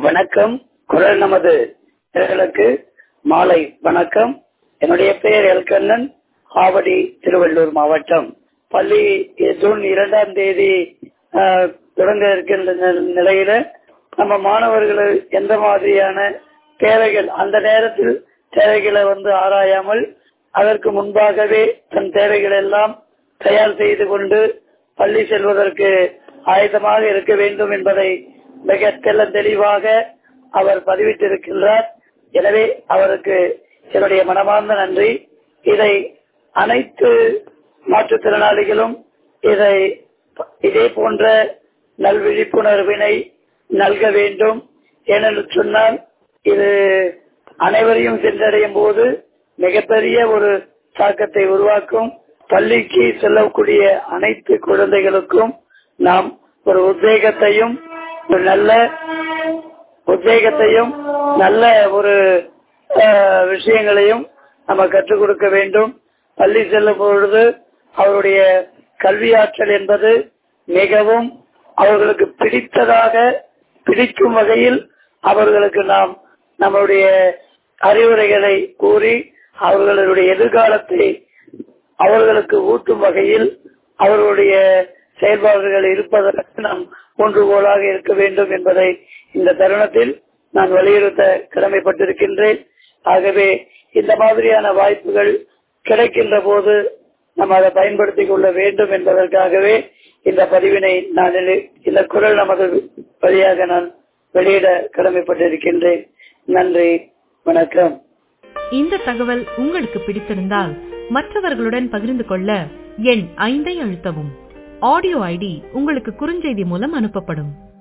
வணக்கம் குரல் நமது நேயர்களுக்கு மாலை வணக்கம் என்னுடைய பெயர் எல்கண்ணன் ஆவடி திருவள்ளூர் மாவட்டம் பள்ளி ஜூன் இரண்டாம் தேதி ஆஹ், தொடங்க இருக்கின்ற நி- நிலையில நம்ம மாணவர்கள் எந்த மாதிரியான தேவைகள் அந்த நேரத்தில் தேவைகளை வந்து ஆராயாமல் அதற்கு முன்பாகவே தன் தேவைகள் எல்லாம் தயார் செய்து கொண்டு பள்ளி செல்வதற்கு ஆயத்தமாக இருக்க வேண்டும் என்பதை மிக தெல்ல தெளிவாக அவர் பதிவிட்டிருக்கின்றார் எனவே அவருக்கு என்னுடைய மனமார்ந்த நன்றி இதை அனைத்து மாற்றுத்திறனாளிகளும் இதை இதே போன்ற நல் விழிப்புணர்வினை நல்க வேண்டும் ஏனென்று சொன்னால் இது அனைவரையும் சென்றடையும் போது மிகப்பெரிய ஒரு தாக்கத்தை உருவாக்கும் பள்ளிக்கு செல்லக்கூடிய அனைத்து குழந்தைகளுக்கும் நாம் ஒரு உத்வேகத்தையும் ஒரு நல்ல உத்வேகத்தையும் நல்ல ஒரு அஹ், விஷயங்களையும் நம்ம கற்றுக் கொடுக்க வேண்டும் பள்ளி செல்லும் பொழுது அவருடைய கல்வியாற்றல் என்பது மிகவும் அவர்களுக்கு பிடித்ததாக பிடிக்கும் வகையில் அவர்களுக்கு நாம் நம்முடைய அறிவுரைகளை கூறி அவர்களுடைய எதிர்காலத்தை அவர்களுக்கு ஊட்டும் வகையில் அவர்களுடைய செயல்பாடுகள் இருப்பதற்கு நாம் ஒன்றுகோலாக இருக்க வேண்டும் என்பதை இந்த தருணத்தில் நான் வலியுறுத்த கடமைப்பட்டிருக்கின்றேன் ஆகவே இந்த மாதிரியான வாய்ப்புகள் கிடைக்கின்ற போது நம்ம அதை பயன்படுத்திக் கொள்ள வேண்டும் என்பதற்காகவே இந்த பதிவினை நான் இனி- இந்த குரல் நமது வழியாக நான் வெளியிட கடமைப்பட்டிருக்கின்றேன் நன்றி வணக்கம் இந்த தகவல் உங்களுக்கு பிடித்திருந்தால் மற்றவர்களுடன் பகிர்ந்து கொள்ள எண் ஐந்தை அழுத்தவும் ஆடியோ ஐடி உங்களுக்கு குறுஞ்செய்தி மூலம் அனுப்பப்படும்